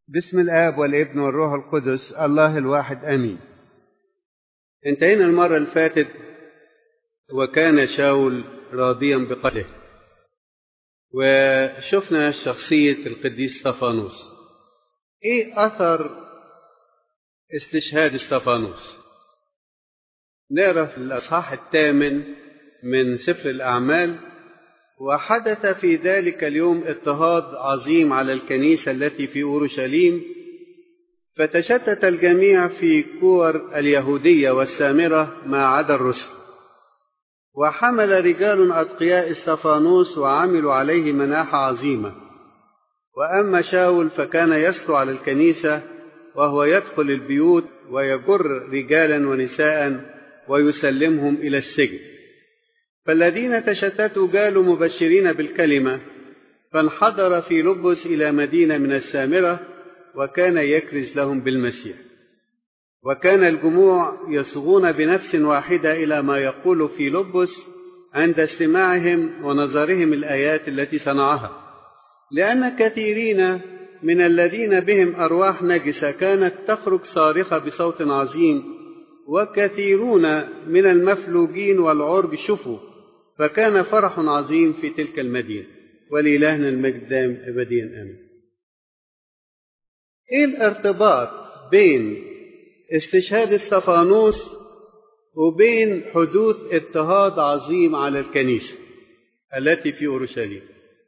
بسم الآب والابن والروح القدس الله الواحد آمين انتهينا المرة اللي فاتت وكان شاول راضيا بقتله وشفنا شخصية القديس استفانوس ايه أثر استشهاد استفانوس نقرا في الأصحاح الثامن من سفر الأعمال وحدث في ذلك اليوم اضطهاد عظيم على الكنيسة التي في أورشليم فتشتت الجميع في كور اليهودية والسامرة ما عدا الرسل وحمل رجال أتقياء استفانوس وعملوا عليه مناحة عظيمة وأما شاول فكان يسطو على الكنيسة وهو يدخل البيوت ويجر رجالا ونساء ويسلمهم إلى السجن فالذين تشتتوا جالوا مبشرين بالكلمة فانحدر في لبس إلى مدينة من السامرة وكان يكرز لهم بالمسيح وكان الجموع يصغون بنفس واحدة إلى ما يقول في لبس عند استماعهم ونظرهم الآيات التي صنعها لأن كثيرين من الذين بهم أرواح نجسة كانت تخرج صارخة بصوت عظيم وكثيرون من المفلوجين والعرب شفوا فكان فرح عظيم في تلك المدينة ولإلهنا المجد دائم أبديا آمين إيه الارتباط بين استشهاد استفانوس وبين حدوث اضطهاد عظيم على الكنيسة التي في أورشليم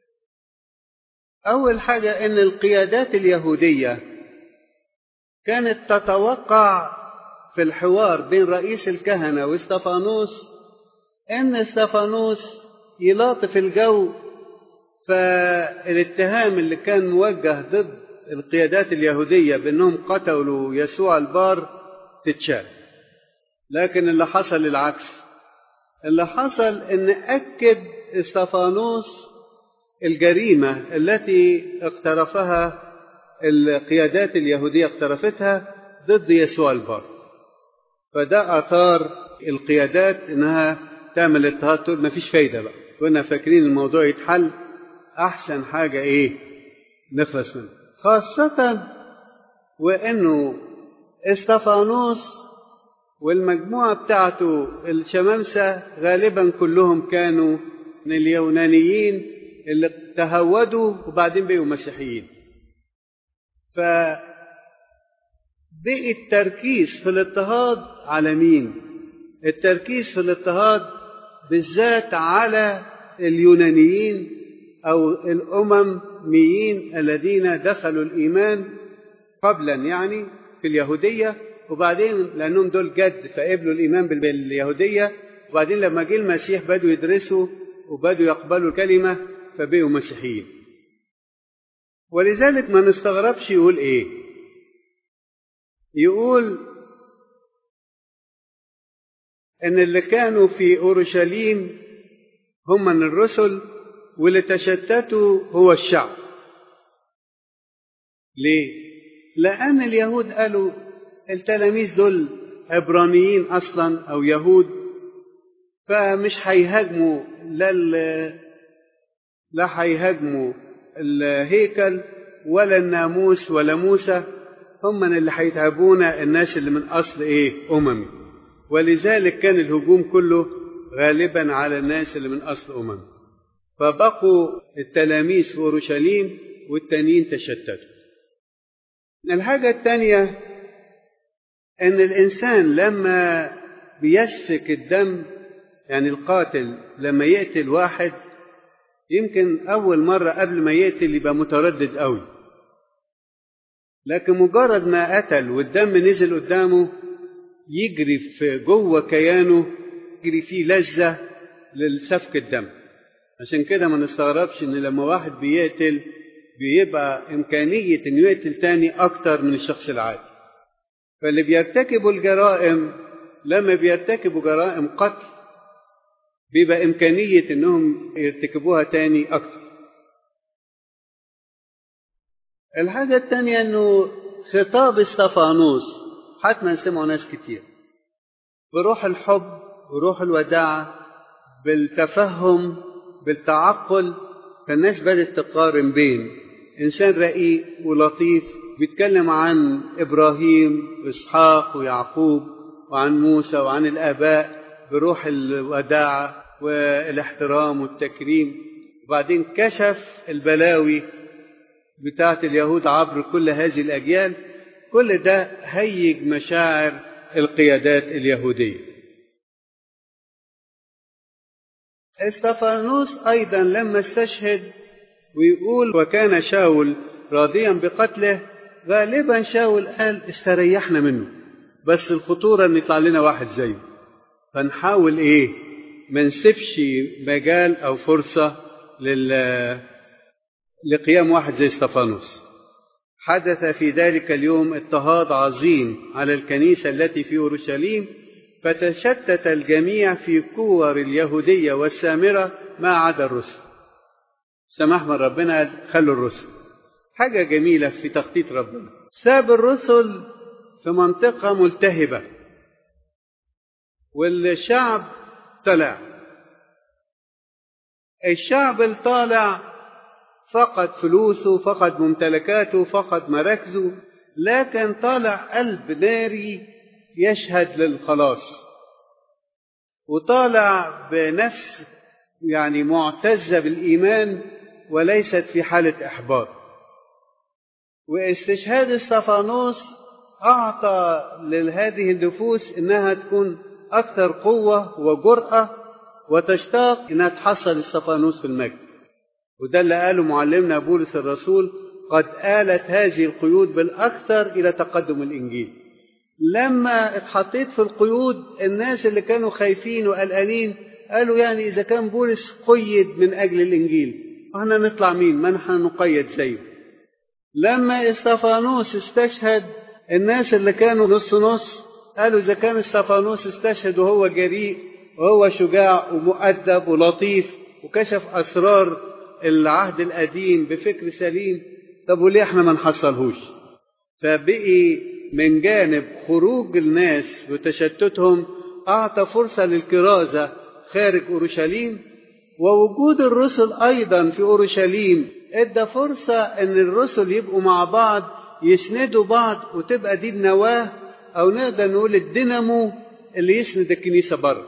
أول حاجة أن القيادات اليهودية كانت تتوقع في الحوار بين رئيس الكهنة واستفانوس أن استفانوس يلاطف الجو فالاتهام اللي كان موجه ضد القيادات اليهودية بأنهم قتلوا يسوع البار تتشال لكن اللي حصل العكس اللي حصل أن أكد استفانوس الجريمة التي اقترفها القيادات اليهودية اقترفتها ضد يسوع البار فده أثار القيادات إنها تعمل اضطهاد تقول مفيش فايدة بقى كنا فاكرين الموضوع يتحل أحسن حاجة إيه نخلص منه خاصة وإنه استفانوس والمجموعة بتاعته الشمامسة غالبا كلهم كانوا من اليونانيين اللي تهودوا وبعدين بقوا مسيحيين ف بقي التركيز في الاضطهاد على مين التركيز في الاضطهاد بالذات على اليونانيين او الامميين الذين دخلوا الايمان قبلا يعني في اليهوديه وبعدين لانهم دول جد فقبلوا الايمان باليهوديه وبعدين لما جه المسيح بدوا يدرسوا وبدوا يقبلوا الكلمه فبقوا مسيحيين ولذلك ما نستغربش يقول ايه يقول ان اللي كانوا في اورشليم هم من الرسل واللي تشتتوا هو الشعب ليه لان اليهود قالوا التلاميذ دول عبرانيين اصلا او يهود فمش هيهاجموا لا لا هيهاجموا الهيكل ولا الناموس ولا موسى هم من اللي هيتعبونا الناس اللي من اصل ايه اممي ولذلك كان الهجوم كله غالبا على الناس اللي من اصل اممي فبقوا التلاميذ في اورشليم والتانيين تشتتوا الحاجه الثانيه ان الانسان لما بيسفك الدم يعني القاتل لما يقتل واحد يمكن أول مرة قبل ما يقتل يبقى متردد قوي لكن مجرد ما قتل والدم نزل قدامه يجري في جوه كيانه يجري فيه لذة للسفك الدم عشان كده ما نستغربش ان لما واحد بيقتل بيبقى إمكانية إنه يقتل تاني أكتر من الشخص العادي فاللي بيرتكبوا الجرائم لما بيرتكبوا جرائم قتل بيبقى إمكانية إنهم يرتكبوها تاني أكتر. الحاجة التانية إنه خطاب استفانوس حتما سمعوا ناس كتير بروح الحب وروح الوداعة بالتفهم بالتعقل فالناس بدأت تقارن بين إنسان رقيق ولطيف بيتكلم عن إبراهيم وإسحاق ويعقوب وعن موسى وعن الآباء بروح الوداعة والاحترام والتكريم وبعدين كشف البلاوي بتاعت اليهود عبر كل هذه الأجيال كل ده هيج مشاعر القيادات اليهودية استفانوس أيضا لما استشهد ويقول وكان شاول راضيا بقتله غالبا شاول قال استريحنا منه بس الخطورة ان يطلع لنا واحد زيه فنحاول ايه ما نسيبش مجال او فرصة لل لقيام واحد زي استفانوس حدث في ذلك اليوم اضطهاد عظيم على الكنيسة التي في أورشليم فتشتت الجميع في كور اليهودية والسامرة ما عدا الرسل سمح من ربنا خلوا الرسل حاجة جميلة في تخطيط ربنا ساب الرسل في منطقة ملتهبة والشعب طلع الشعب الطالع فقد فلوسه فقد ممتلكاته فقد مراكزه لكن طالع قلب ناري يشهد للخلاص وطالع بنفس يعني معتزة بالإيمان وليست في حالة إحباط واستشهاد استفانوس أعطى لهذه النفوس إنها تكون أكثر قوة وجرأة وتشتاق إنها تحصل استفانوس في المجد وده اللي قاله معلمنا بولس الرسول قد آلت هذه القيود بالأكثر إلى تقدم الإنجيل لما اتحطيت في القيود الناس اللي كانوا خايفين وقلقانين قالوا يعني إذا كان بولس قيد من أجل الإنجيل احنا نطلع مين ما احنا نقيد زيه لما استفانوس استشهد الناس اللي كانوا نص نص قالوا إذا كان استفانوس استشهد وهو جريء وهو شجاع ومؤدب ولطيف وكشف أسرار العهد القديم بفكر سليم طب وليه احنا ما نحصلهوش فبقي من جانب خروج الناس وتشتتهم أعطى فرصة للكرازة خارج أورشليم ووجود الرسل أيضا في أورشليم ادى فرصة أن الرسل يبقوا مع بعض يسندوا بعض وتبقى دي النواة أو نقدر نقول الدينامو اللي يسند الكنيسة بره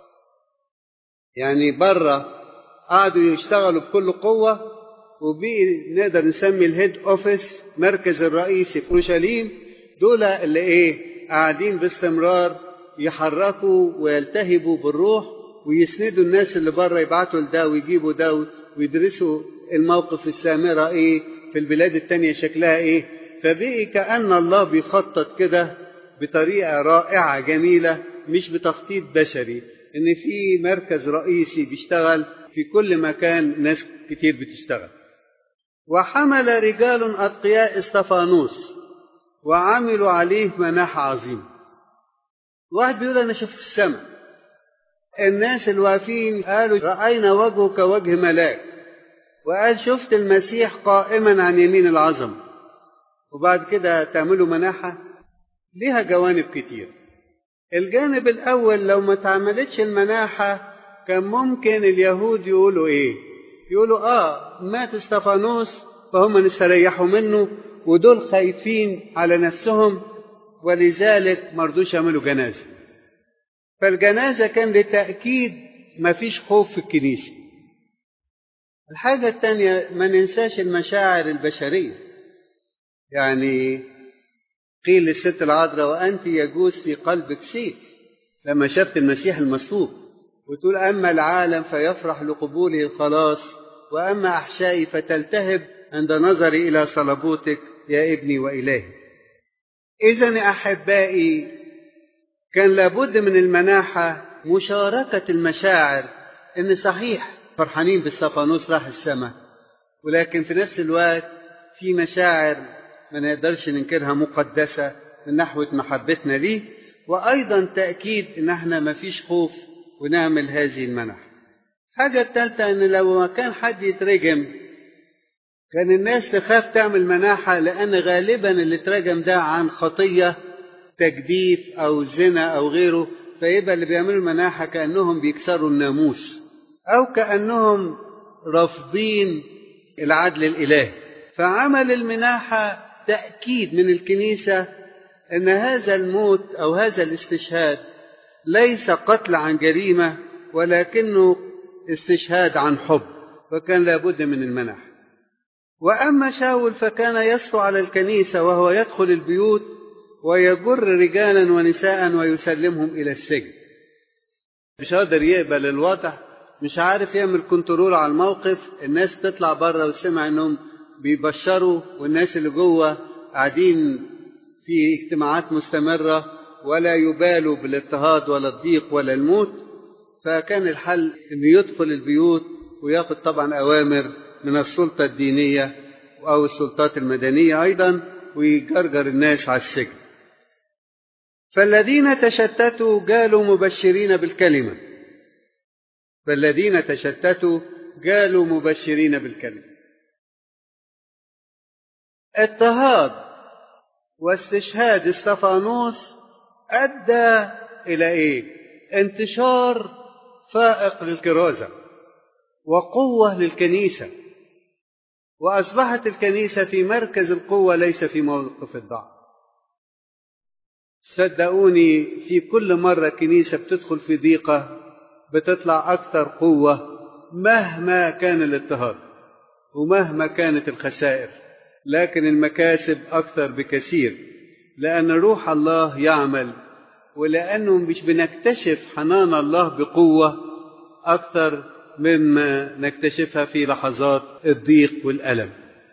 يعني بره قعدوا يشتغلوا بكل قوة وبقي نقدر نسمي الهيد اوفيس مركز الرئيسي في اورشليم دول اللي ايه قاعدين باستمرار يحركوا ويلتهبوا بالروح ويسندوا الناس اللي بره يبعتوا لده ويجيبوا ده ويدرسوا الموقف السامرة ايه في البلاد التانية شكلها ايه فبقي كأن الله بيخطط كده بطريقة رائعة جميلة مش بتخطيط بشري ان في مركز رئيسي بيشتغل في كل مكان ناس كتير بتشتغل وحمل رجال أتقياء استفانوس وعملوا عليه مناحة عظيمة واحد بيقول أنا شفت السماء الناس الواقفين قالوا رأينا وجهه كوجه ملاك وقال شفت المسيح قائما عن يمين العظم وبعد كده تعملوا مناحة ليها جوانب كتير الجانب الأول لو ما تعملتش المناحة كان ممكن اليهود يقولوا إيه يقولوا آه مات استفانوس فهم نستريحوا منه ودول خايفين على نفسهم ولذلك مرضوش يعملوا جنازة فالجنازة كان لتأكيد ما فيش خوف في الكنيسة الحاجة الثانية ما ننساش المشاعر البشرية يعني قيل للست العذراء وأنت يجوز في قلبك سيف لما شفت المسيح المصلوب وتقول أما العالم فيفرح لقبوله الخلاص وأما أحشائي فتلتهب عند نظري إلى صلبوتك يا ابني وإلهي إذا أحبائي كان لابد من المناحة مشاركة المشاعر إن صحيح فرحانين باستفانوس راح السماء ولكن في نفس الوقت في مشاعر ما نقدرش ننكرها مقدسة من نحو محبتنا ليه وأيضا تأكيد إن احنا ما فيش خوف ونعمل هذه المنح حاجة الثالثة إن لو ما كان حد يترجم كان الناس تخاف تعمل مناحة لأن غالبا اللي اترجم ده عن خطية تجديف أو زنا أو غيره فيبقى اللي بيعملوا المناحة كأنهم بيكسروا الناموس أو كأنهم رافضين العدل الإلهي فعمل المناحة تأكيد من الكنيسة أن هذا الموت أو هذا الاستشهاد ليس قتل عن جريمة ولكنه استشهاد عن حب فكان لابد من المنح وأما شاول فكان يسطو على الكنيسة وهو يدخل البيوت ويجر رجالا ونساء ويسلمهم إلى السجن مش قادر يقبل الوضع مش عارف يعمل كنترول على الموقف الناس تطلع بره وسمع انهم بيبشروا والناس اللي جوه قاعدين في اجتماعات مستمرة ولا يبالوا بالاضطهاد ولا الضيق ولا الموت فكان الحل انه يدخل البيوت وياخذ طبعا اوامر من السلطة الدينية او السلطات المدنية ايضا ويجرجر الناس على السجن فالذين تشتتوا قالوا مبشرين بالكلمة فالذين تشتتوا قالوا مبشرين بالكلمة اضطهاد واستشهاد استفانوس أدى إلى إيه؟ انتشار فائق للكرازة وقوة للكنيسة وأصبحت الكنيسة في مركز القوة ليس في موقف الضعف صدقوني في كل مرة كنيسة بتدخل في ضيقة بتطلع أكثر قوة مهما كان الاضطهاد ومهما كانت الخسائر لكن المكاسب أكثر بكثير لأن روح الله يعمل ولأنه مش بنكتشف حنان الله بقوة أكثر مما نكتشفها في لحظات الضيق والألم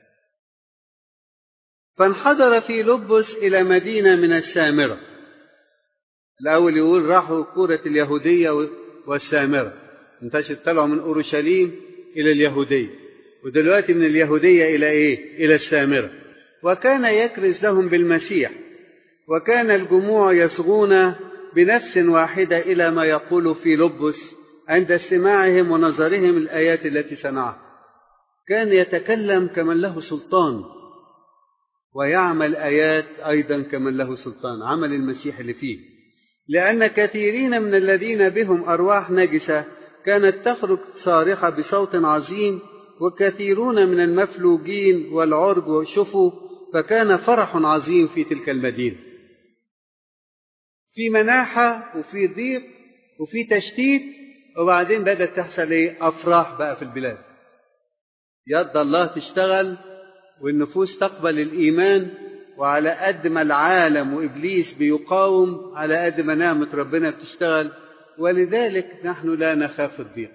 فانحدر في لبس إلى مدينة من السامرة الأول يقول راحوا كورة اليهودية والسامرة انتشر طلعوا من أورشليم إلى اليهودية ودلوقتي من اليهودية إلى إيه؟ إلى السامرة وكان يكرز لهم بالمسيح وكان الجموع يصغون بنفس واحدة إلى ما يقول في لبس عند استماعهم ونظرهم الآيات التي صنعها كان يتكلم كمن له سلطان ويعمل آيات أيضا كمن له سلطان عمل المسيح اللي فيه لأن كثيرين من الذين بهم أرواح نجسة كانت تخرج صارخة بصوت عظيم وكثيرون من المفلوجين والعرج شفوا فكان فرح عظيم في تلك المدينة في مناحة وفي ضيق وفي تشتيت وبعدين بدأت تحصل ايه أفراح بقى في البلاد يد الله تشتغل والنفوس تقبل الإيمان وعلى قد ما العالم وإبليس بيقاوم على قد ما نعمة ربنا بتشتغل ولذلك نحن لا نخاف الضيق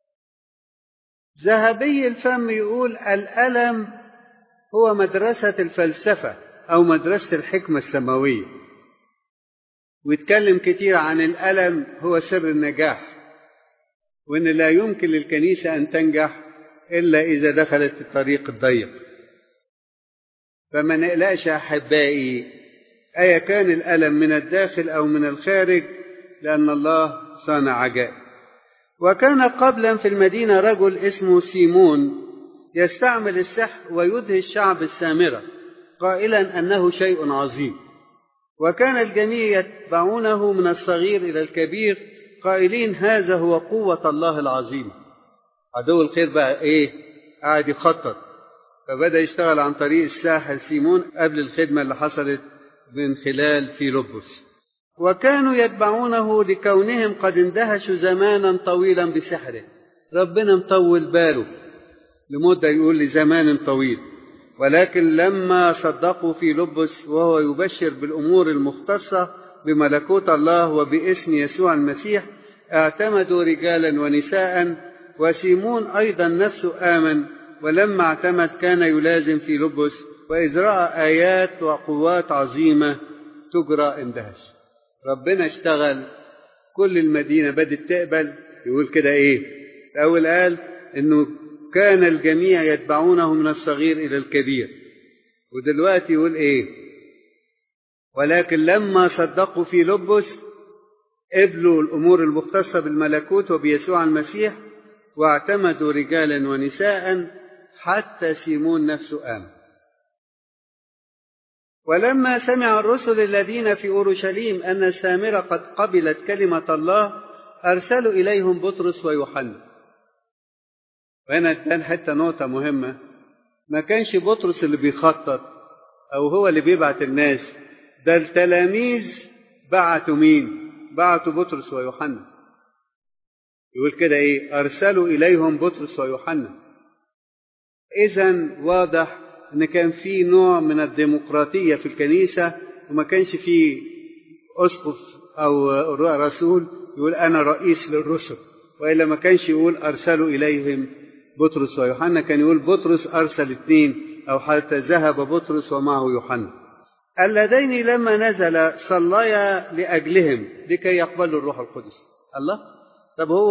ذهبي الفم يقول الألم هو مدرسة الفلسفة أو مدرسة الحكمة السماوية ويتكلم كتير عن الألم هو سر النجاح وإن لا يمكن للكنيسة أن تنجح إلا إذا دخلت الطريق الضيق فما نقلقش يا أحبائي أيا كان الألم من الداخل أو من الخارج لأن الله صانع عجائب وكان قبلا في المدينة رجل اسمه سيمون يستعمل السحر ويدهي الشعب السامرة قائلا أنه شيء عظيم وكان الجميع يتبعونه من الصغير إلى الكبير قائلين هذا هو قوة الله العظيمة عدو الخير بقى إيه قاعد يخطط فبدأ يشتغل عن طريق الساحر سيمون قبل الخدمة اللي حصلت من خلال فيلبس وكانوا يتبعونه لكونهم قد اندهشوا زمانا طويلا بسحره ربنا مطول باله لمدة يقول لزمان طويل ولكن لما صدقوا في لبس وهو يبشر بالأمور المختصة بملكوت الله وباسم يسوع المسيح اعتمدوا رجالا ونساء وسيمون أيضا نفسه آمن ولما اعتمد كان يلازم في لبس وإذ رأى آيات وقوات عظيمة تجرى اندهش ربنا اشتغل كل المدينة بدت تقبل يقول كده ايه الأول قال انه كان الجميع يتبعونه من الصغير إلى الكبير ودلوقتي يقول ايه ولكن لما صدقوا في لبس قبلوا الأمور المختصة بالملكوت وبيسوع المسيح واعتمدوا رجالا ونساء حتى سيمون نفسه آمن ولما سمع الرسل الذين في أورشليم أن السامرة قد قبلت كلمة الله أرسلوا إليهم بطرس ويوحنا وهنا تبان حتة نقطة مهمة ما كانش بطرس اللي بيخطط أو هو اللي بيبعت الناس ده التلاميذ بعتوا مين بعتوا بطرس ويوحنا يقول كده ايه ارسلوا اليهم بطرس ويوحنا اذا واضح ان كان في نوع من الديمقراطيه في الكنيسه وما كانش في اسقف او رسول يقول انا رئيس للرسل والا ما كانش يقول ارسلوا اليهم بطرس ويوحنا كان يقول بطرس ارسل اثنين او حتى ذهب بطرس ومعه يوحنا اللذين لما نزل صليا لاجلهم لكي يقبلوا الروح القدس الله طب هو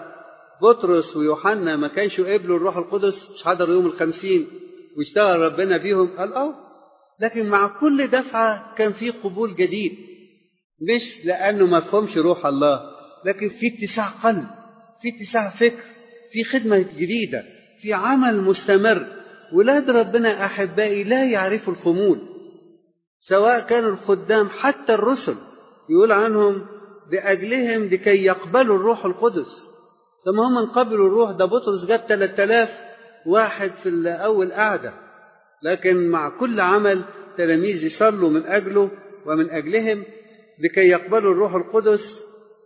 بطرس ويوحنا ما كانش قبلوا الروح القدس مش حضروا يوم الخمسين واشتغل ربنا بيهم قال اه لكن مع كل دفعة كان في قبول جديد مش لأنه ما فهمش روح الله لكن في اتساع قلب في اتساع فكر في خدمة جديدة في عمل مستمر ولاد ربنا أحبائي لا يعرفوا الخمول سواء كانوا الخدام حتى الرسل يقول عنهم لأجلهم لكي يقبلوا الروح القدس طب هم قبلوا الروح ده بطرس جاب 3000 واحد في أول قعدة لكن مع كل عمل تلاميذ يصلوا من أجله ومن أجلهم لكي يقبلوا الروح القدس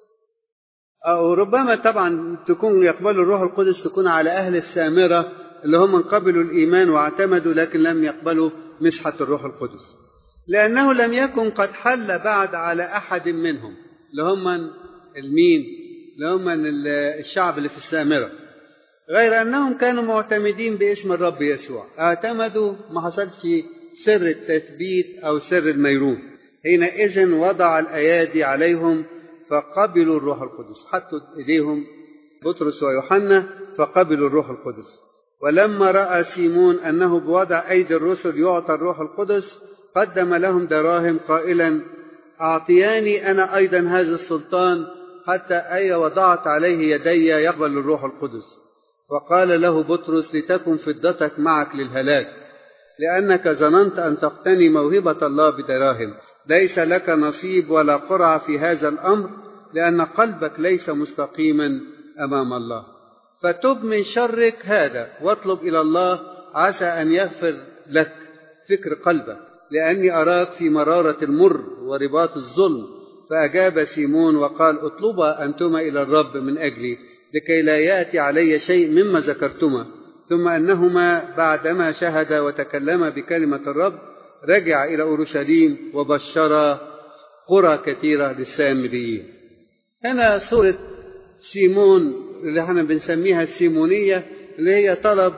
أو ربما طبعا تكون يقبلوا الروح القدس تكون على أهل السامرة اللي هم قبلوا الإيمان واعتمدوا لكن لم يقبلوا مسحة الروح القدس لأنه لم يكن قد حل بعد على أحد منهم اللي هم المين اللي هم الشعب اللي في السامرة غير أنهم كانوا معتمدين باسم الرب يسوع اعتمدوا ما حصلش سر التثبيت أو سر الميرون حينئذ وضع الأيادي عليهم فقبلوا الروح القدس حطوا إيديهم بطرس ويوحنا فقبلوا الروح القدس ولما رأى سيمون أنه بوضع أيدي الرسل يعطى الروح القدس قدم لهم دراهم قائلا أعطياني أنا أيضا هذا السلطان حتى أي وضعت عليه يدي يقبل الروح القدس وقال له بطرس لتكن فضتك معك للهلاك لأنك ظننت أن تقتني موهبة الله بدراهم ليس لك نصيب ولا قرعة في هذا الأمر لأن قلبك ليس مستقيما أمام الله فتب من شرك هذا واطلب إلى الله عسى أن يغفر لك فكر قلبك لأني أراك في مرارة المر ورباط الظلم فأجاب سيمون وقال اطلبا أنتما إلى الرب من أجلي لكي لا يأتي علي شيء مما ذكرتما ثم أنهما بعدما شهد وتكلم بكلمة الرب رجع إلى أورشليم وبشر قرى كثيرة للسامريين هنا سورة سيمون اللي احنا بنسميها السيمونية اللي هي طلب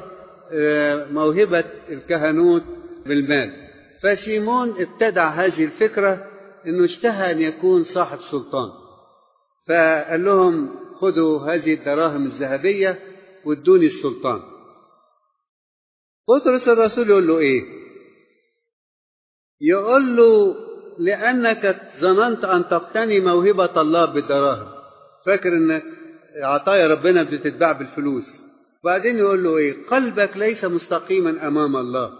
موهبة الكهنوت بالمال فسيمون ابتدع هذه الفكرة انه اشتهى ان يكون صاحب سلطان فقال لهم خذوا هذه الدراهم الذهبية وادوني السلطان بطرس الرسول يقول له ايه يقول له لأنك ظننت أن تقتني موهبة الله بالدراهم فاكر أن عطايا ربنا بتتباع بالفلوس بعدين يقول له إيه قلبك ليس مستقيما أمام الله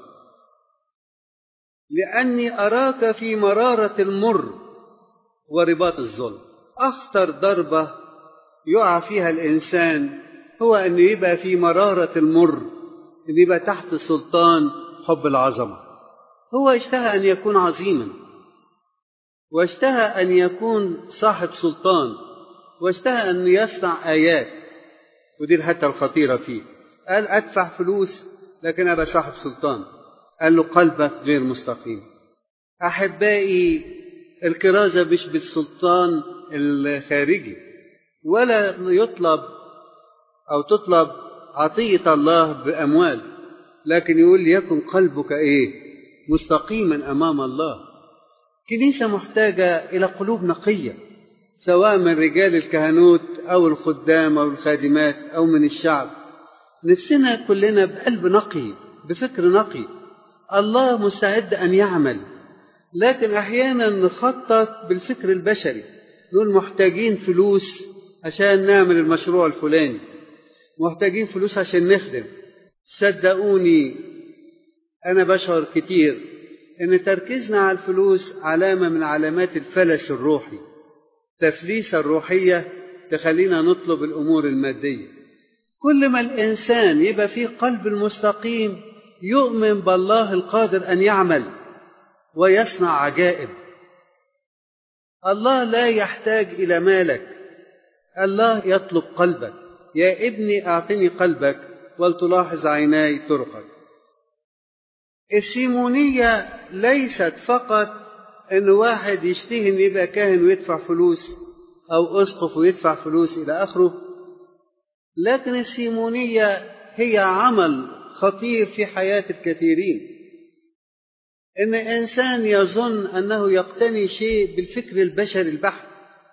لأني أراك في مرارة المر ورباط الظلم أخطر ضربة يقع فيها الإنسان هو أن يبقى في مرارة المر أن يبقى تحت سلطان حب العظمة هو اشتهى أن يكون عظيما واشتهى أن يكون صاحب سلطان واشتهى أن يصنع آيات ودي الحتة الخطيرة فيه قال أدفع فلوس لكن أبقى صاحب سلطان قال له قلبك غير مستقيم أحبائي الكرازة مش بالسلطان الخارجي ولا يطلب أو تطلب عطية الله بأموال لكن يقول ليكن قلبك إيه مستقيما أمام الله كنيسة محتاجة إلى قلوب نقية سواء من رجال الكهنوت أو الخدام أو الخادمات أو من الشعب نفسنا كلنا بقلب نقي بفكر نقي الله مستعد أن يعمل لكن أحيانا نخطط بالفكر البشري نقول محتاجين فلوس عشان نعمل المشروع الفلاني محتاجين فلوس عشان نخدم صدقوني أنا بشعر كتير إن تركيزنا على الفلوس علامة من علامات الفلس الروحي تفليسة الروحية تخلينا نطلب الأمور المادية كل ما الإنسان يبقى فيه قلب المستقيم يؤمن بالله القادر أن يعمل ويصنع عجائب الله لا يحتاج إلى مالك الله يطلب قلبك يا ابني أعطني قلبك ولتلاحظ عيناي طرقك السيمونية ليست فقط أن واحد يشتهي أن يبقى كاهن ويدفع فلوس أو أسقف ويدفع فلوس إلى آخره لكن السيمونية هي عمل خطير في حياة الكثيرين إن إنسان يظن أنه يقتني شيء بالفكر البشري البحت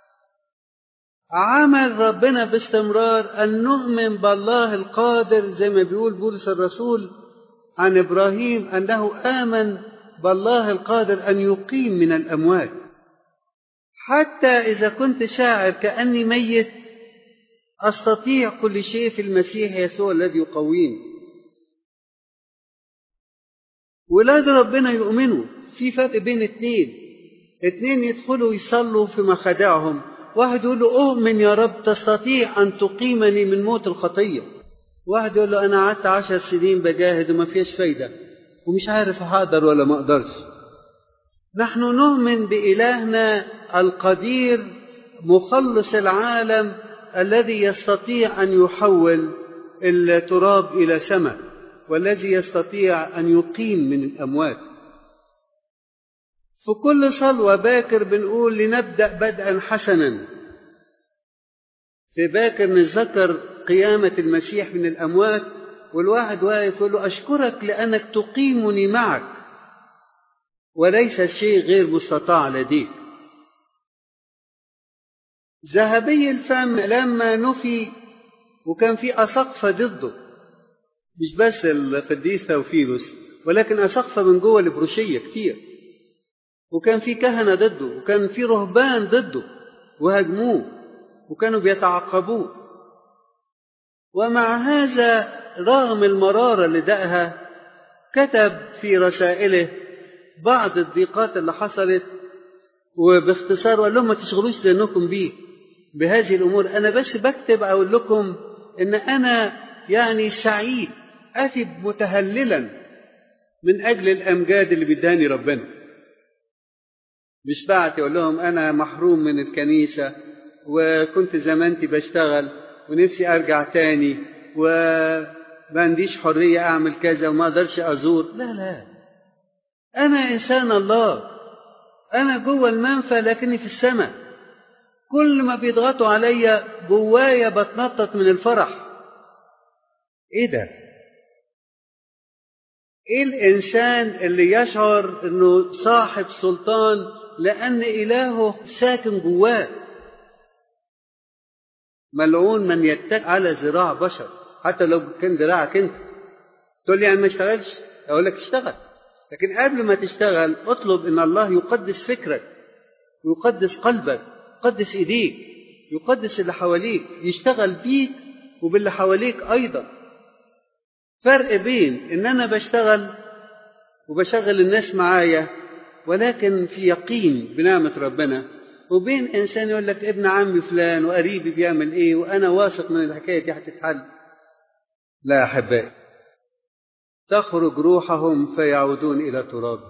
عمل ربنا باستمرار أن نؤمن بالله القادر زي ما بيقول بولس الرسول عن إبراهيم أنه آمن بالله القادر أن يقيم من الأموات حتى إذا كنت شاعر كأني ميت أستطيع كل شيء في المسيح يسوع الذي يقويني ولاد ربنا يؤمنوا في فرق بين اتنين اتنين يدخلوا يصلوا في مخادعهم واحد يقول له أؤمن يا رب تستطيع أن تقيمني من موت الخطية واحد يقول له أنا قعدت عشر سنين بجاهد وما فيش فايدة ومش عارف هقدر ولا ما أقدرش نحن نؤمن بإلهنا القدير مخلص العالم الذي يستطيع أن يحول التراب إلى سماء والذي يستطيع أن يقيم من الأموات في كل صلوة باكر بنقول لنبدأ بدءا حسنا في باكر نتذكر قيامة المسيح من الأموات والواحد واقف يقول له أشكرك لأنك تقيمني معك وليس شيء غير مستطاع لديك ذهبي الفم لما نفي وكان في أسقفة ضده مش بس القديس توفيلوس ولكن أسقفة من جوه البروشية كتير وكان في كهنة ضده وكان في رهبان ضده وهاجموه وكانوا بيتعقبوه ومع هذا رغم المرارة اللي دقها كتب في رسائله بعض الضيقات اللي حصلت وباختصار وقال لهم ما تشغلوش ذهنكم بيه بهذه الامور انا بس بكتب اقول لكم ان انا يعني سعيد اتي متهللا من اجل الامجاد اللي بيداني ربنا مش بعت يقول لهم انا محروم من الكنيسه وكنت زمانتي بشتغل ونفسي ارجع تاني وما عنديش حريه اعمل كذا وما اقدرش ازور لا لا انا انسان الله انا جوه المنفى لكني في السماء كل ما بيضغطوا عليا جوايا بتنطط من الفرح ايه ده ايه الانسان اللي يشعر انه صاحب سلطان لان الهه ساكن جواه ملعون من يتك على ذراع بشر حتى لو كان ذراعك انت تقول لي يعني ما اشتغلش اقول لك اشتغل لكن قبل ما تشتغل اطلب ان الله يقدس فكرك ويقدس قلبك يقدس ايديك يقدس اللي حواليك يشتغل بيك وباللي حواليك ايضا فرق بين ان انا بشتغل وبشغل الناس معايا ولكن في يقين بنعمة ربنا وبين انسان يقول لك ابن عمي فلان وقريبي بيعمل ايه وانا واثق من الحكايه دي هتتحل لا يا احبائي تخرج روحهم فيعودون الى تراب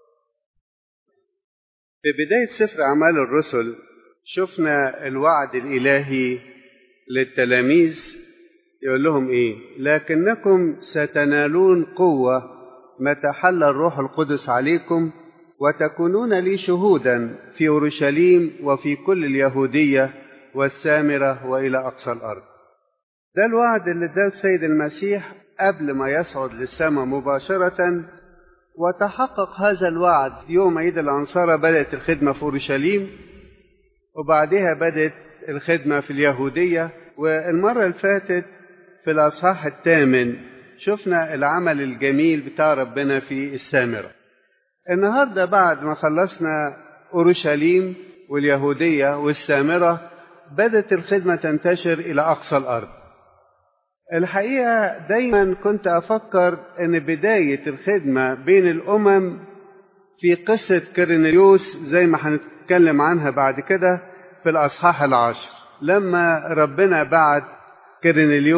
في بدايه سفر اعمال الرسل شفنا الوعد الالهي للتلاميذ يقول لهم ايه لكنكم ستنالون قوه متى حل الروح القدس عليكم وتكونون لي شهودا في اورشليم وفي كل اليهوديه والسامره والى اقصى الارض ده الوعد اللي اداه السيد المسيح قبل ما يصعد للسماء مباشره وتحقق هذا الوعد يوم عيد العنصرة بدأت الخدمة في أورشليم وبعدها بدأت الخدمة في اليهودية والمرة اللي فاتت في الأصحاح الثامن شفنا العمل الجميل بتاع ربنا في السامرة النهاردة بعد ما خلصنا أورشليم واليهودية والسامرة بدأت الخدمة تنتشر إلى أقصى الأرض الحقيقة دايما كنت أفكر أن بداية الخدمة بين الأمم في قصة كرينيوس زي ما هنتكلم عنها بعد كده في الأصحاح العاشر لما ربنا بعت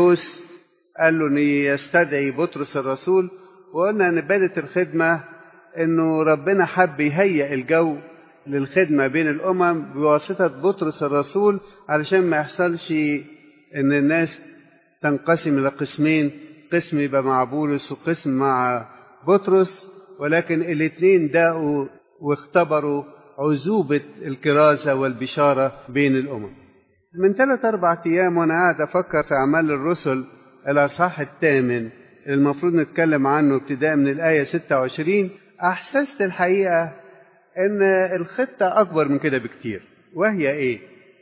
كرينيليوس قال له ان يستدعي بطرس الرسول وقلنا ان بدت الخدمه انه ربنا حب يهيئ الجو للخدمة بين الأمم بواسطة بطرس الرسول علشان ما يحصلش إن الناس تنقسم إلى قسمين قسم يبقى مع بولس وقسم مع بطرس ولكن الاثنين داقوا واختبروا عزوبة الكرازة والبشارة بين الأمم من ثلاث أربع أيام وأنا قاعد أفكر في أعمال الرسل الأصحاح الثامن المفروض نتكلم عنه ابتداء من الآية 26 أحسست الحقيقة إن الخطة أكبر من كده بكتير وهي إيه؟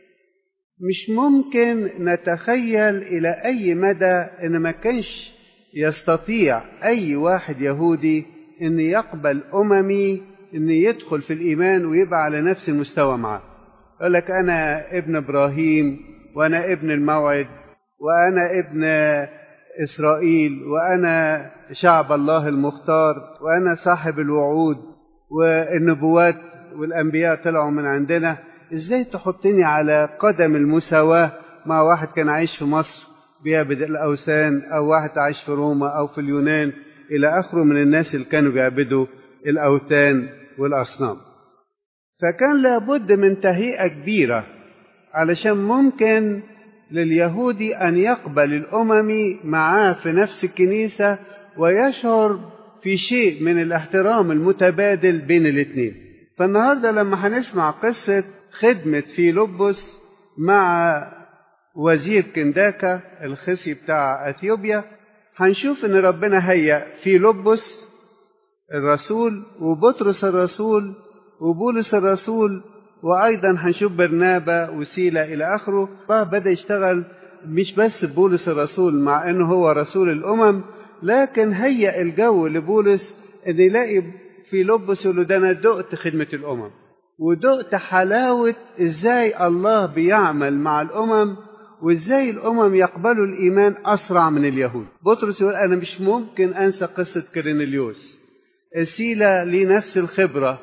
مش ممكن نتخيل إلى أي مدى إن ما كانش يستطيع أي واحد يهودي إن يقبل أممي إن يدخل في الإيمان ويبقى على نفس المستوى معاه يقول لك أنا ابن إبراهيم وأنا ابن الموعد وأنا ابن إسرائيل وأنا شعب الله المختار وأنا صاحب الوعود والنبوات والأنبياء طلعوا من عندنا إزاي تحطني على قدم المساواة مع واحد كان عايش في مصر بيعبد الأوثان أو واحد عايش في روما أو في اليونان إلى آخره من الناس اللي كانوا بيعبدوا الأوثان والأصنام فكان لابد من تهيئة كبيرة علشان ممكن لليهودي أن يقبل الأممي معاه في نفس الكنيسة ويشعر في شيء من الاحترام المتبادل بين الاثنين فالنهاردة لما هنسمع قصة خدمة فيلبس مع وزير كنداكا الخصي بتاع أثيوبيا هنشوف إن ربنا هيأ فيلبس الرسول وبطرس الرسول وبولس الرسول وأيضا هنشوف برنابا وسيلة إلى آخره بدأ يشتغل مش بس بولس الرسول مع إنه هو رسول الأمم لكن هيأ الجو لبولس إن يلاقي في لبس يقول له ده أنا دقت خدمة الأمم ودقت حلاوة إزاي الله بيعمل مع الأمم وإزاي الأمم يقبلوا الإيمان أسرع من اليهود بطرس يقول أنا مش ممكن أنسى قصة كرينيليوس سيلا ليه نفس الخبرة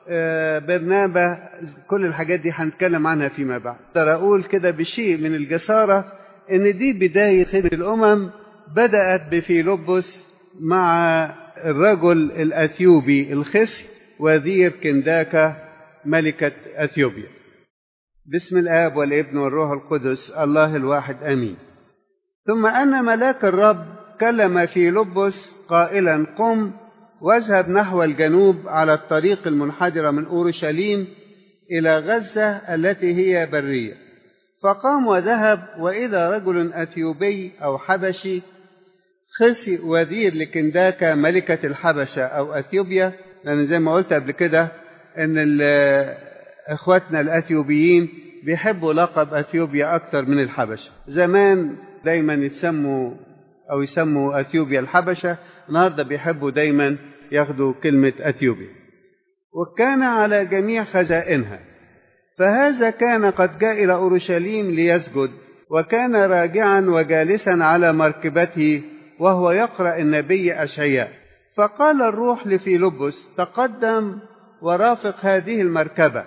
برنابة كل الحاجات دي هنتكلم عنها فيما بعد أقدر أقول كده بشيء من الجسارة إن دي بداية خدمة الأمم بدأت بفيلبس مع الرجل الأثيوبي الخصي وزير كنداكا ملكة أثيوبيا باسم الآب والابن والروح القدس الله الواحد آمين ثم أن ملاك الرب كلم في لبس قائلا قم واذهب نحو الجنوب على الطريق المنحدرة من أورشليم إلى غزة التي هي برية فقام وذهب وإذا رجل أثيوبي أو حبشي خسي وزير لكنداكا ملكة الحبشة أو أثيوبيا لأن زي ما قلت قبل كده إن إخواتنا الأثيوبيين بيحبوا لقب أثيوبيا أكتر من الحبشة زمان دايما يتسموا أو يسموا أثيوبيا الحبشة النهارده بيحبوا دايما ياخدوا كلمة أثيوبيا وكان على جميع خزائنها فهذا كان قد جاء إلى أورشليم ليسجد وكان راجعا وجالسا على مركبته وهو يقرأ النبي أشعياء فقال الروح لفيلبس تقدم ورافق هذه المركبة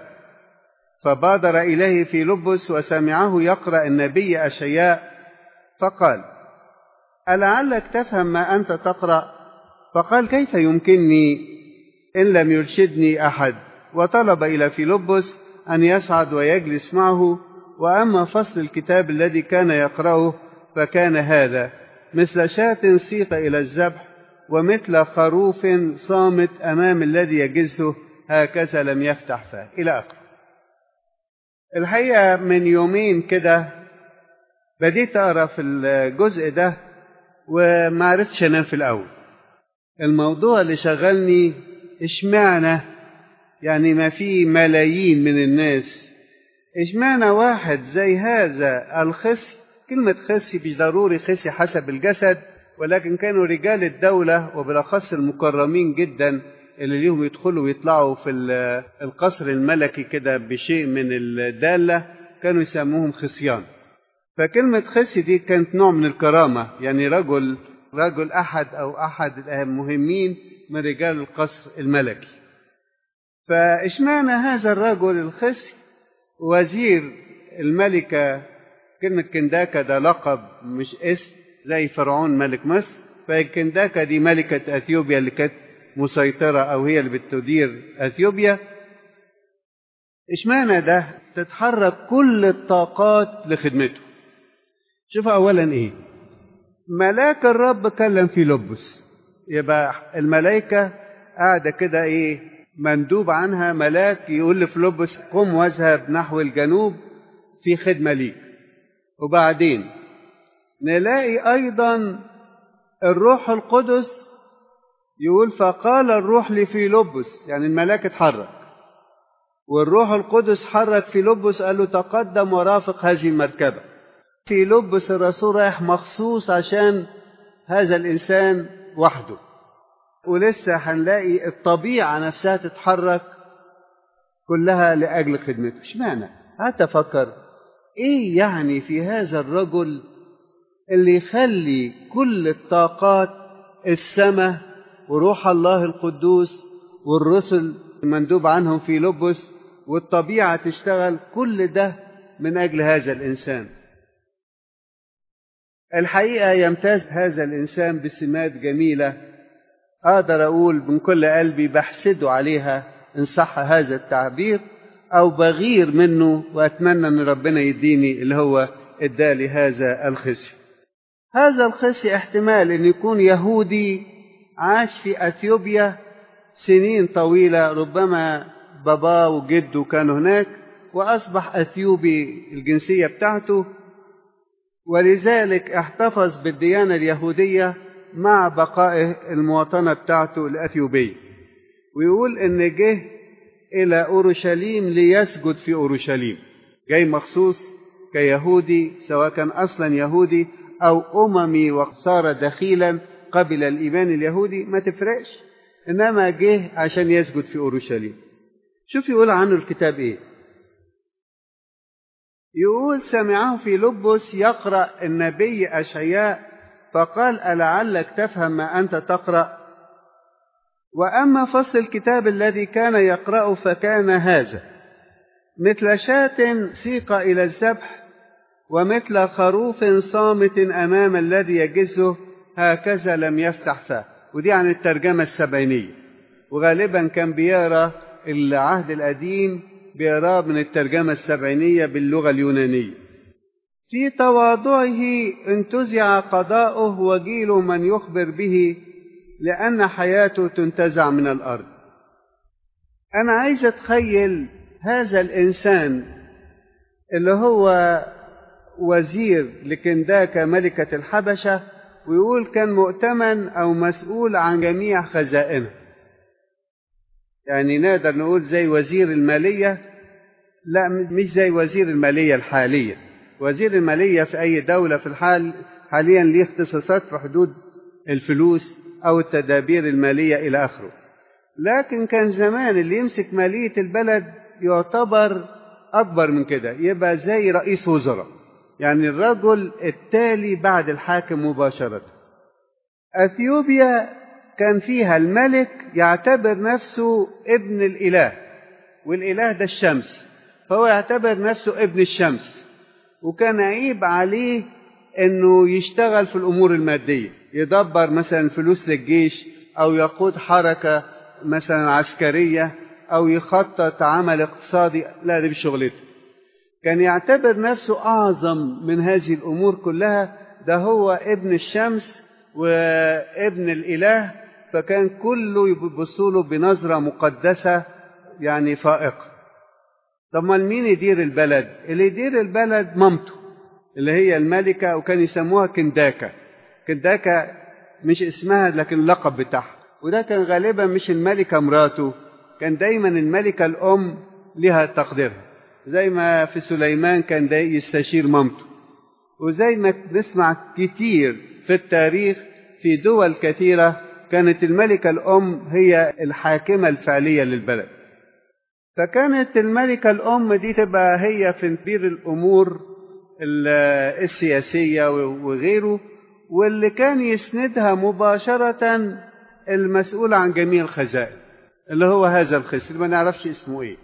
فبادر إليه فيلبس وسمعه يقرأ النبي أشعياء فقال ألعلك تفهم ما أنت تقرأ فقال كيف يمكنني إن لم يرشدني أحد وطلب إلى فيلبس أن يصعد ويجلس معه وأما فصل الكتاب الذي كان يقرأه فكان هذا مثل شاة سيق إلى الذبح ومثل خروف صامت أمام الذي يجزه هكذا لم يفتح فاه إلى آخره الحقيقة من يومين كده بديت أقرأ في الجزء ده وما عرفتش أنام في الأول الموضوع اللي شغلني اشمعنى يعني ما في ملايين من الناس اشمعنى واحد زي هذا الخصي كلمة خصي مش ضروري خصي حسب الجسد ولكن كانوا رجال الدولة وبالأخص المكرمين جدا اللي ليهم يدخلوا ويطلعوا في القصر الملكي كده بشيء من الدالة كانوا يسموهم خصيان فكلمة خصي دي كانت نوع من الكرامة يعني رجل رجل أحد أو أحد المهمين من رجال القصر الملكي فإشمعنى هذا الرجل الخصي وزير الملكة كلمة كنداكا ده لقب مش اسم زي فرعون ملك مصر فكنداكا دي ملكة أثيوبيا اللي كانت مسيطرة أو هي اللي بتدير أثيوبيا اشمعنى ده تتحرك كل الطاقات لخدمته شوف أولا إيه ملاك الرب كلم في لبس يبقى الملائكة قاعدة كده إيه مندوب عنها ملاك يقول لفلوبس قم واذهب نحو الجنوب في خدمة ليك وبعدين نلاقي أيضا الروح القدس يقول فقال الروح لفيلبس يعني الملاك اتحرك والروح القدس حرك فيلبس قال له تقدم ورافق هذه المركبة فيلبس الرسول رايح مخصوص عشان هذا الإنسان وحده ولسه هنلاقي الطبيعة نفسها تتحرك كلها لأجل خدمته اشمعنى قعدت أفكر إيه يعني في هذا الرجل اللي يخلي كل الطاقات السماء وروح الله القدوس والرسل المندوب عنهم في لبس والطبيعة تشتغل كل ده من أجل هذا الإنسان الحقيقة يمتاز هذا الإنسان بسمات جميلة أقدر أقول من كل قلبي بحسده عليها إن صح هذا التعبير أو بغير منه وأتمنى أن ربنا يديني اللي هو إدالي هذا الخزي هذا الخزي احتمال أن يكون يهودي عاش في أثيوبيا سنين طويلة ربما باباه وجده كانوا هناك وأصبح أثيوبي الجنسية بتاعته ولذلك احتفظ بالديانة اليهودية مع بقائه المواطنة بتاعته الأثيوبية ويقول إن جه إلى أورشليم ليسجد في أورشليم جاي مخصوص كيهودي سواء كان أصلا يهودي أو أممي وصار دخيلا قبل الإيمان اليهودي ما تفرقش إنما جه عشان يسجد في أورشليم شوف يقول عنه الكتاب إيه يقول سمعه في لبس يقرأ النبي أشعياء فقال ألعلك تفهم ما أنت تقرأ وأما فصل الكتاب الذي كان يقرأ فكان هذا مثل شاة سيق إلى الذبح ومثل خروف صامت أمام الذي يجزه هكذا لم يفتح فاه ودي عن الترجمة السبعينية وغالبا كان بيقرا العهد القديم بيقراه من الترجمة السبعينية باللغة اليونانية في تواضعه انتزع قضاؤه وجيل من يخبر به لأن حياته تنتزع من الأرض أنا عايز أتخيل هذا الإنسان اللي هو وزير لكنداكا ملكة الحبشة ويقول كان مؤتمن أو مسؤول عن جميع خزائنه يعني نقدر نقول زي وزير المالية لا مش زي وزير المالية الحالية وزير المالية في أي دولة في الحال حاليا ليه اختصاصات في حدود الفلوس أو التدابير المالية إلى آخره لكن كان زمان اللي يمسك مالية البلد يعتبر أكبر من كده يبقى زي رئيس وزراء يعني الرجل التالي بعد الحاكم مباشرة أثيوبيا كان فيها الملك يعتبر نفسه ابن الإله والإله ده الشمس فهو يعتبر نفسه ابن الشمس وكان عيب عليه انه يشتغل في الامور الماديه يدبر مثلا فلوس للجيش او يقود حركه مثلا عسكريه او يخطط عمل اقتصادي لا دي مش شغلته كان يعتبر نفسه اعظم من هذه الامور كلها ده هو ابن الشمس وابن الاله فكان كله يبص له بنظره مقدسه يعني فائقه طب ما مين يدير البلد اللي يدير البلد مامته اللي هي الملكة وكان يسموها كنداكا كنداكا مش اسمها لكن اللقب بتاعها وده كان غالبا مش الملكة مراته كان دايما الملكة الأم لها تقديرها زي ما في سليمان كان ده يستشير مامته وزي ما نسمع كتير في التاريخ في دول كثيرة كانت الملكة الأم هي الحاكمة الفعلية للبلد فكانت الملكة الأم دي تبقى هي في كبير الأمور السياسية وغيره واللي كان يسندها مباشرة المسؤول عن جميع الخزائن اللي هو هذا الخسر ما نعرفش اسمه ايه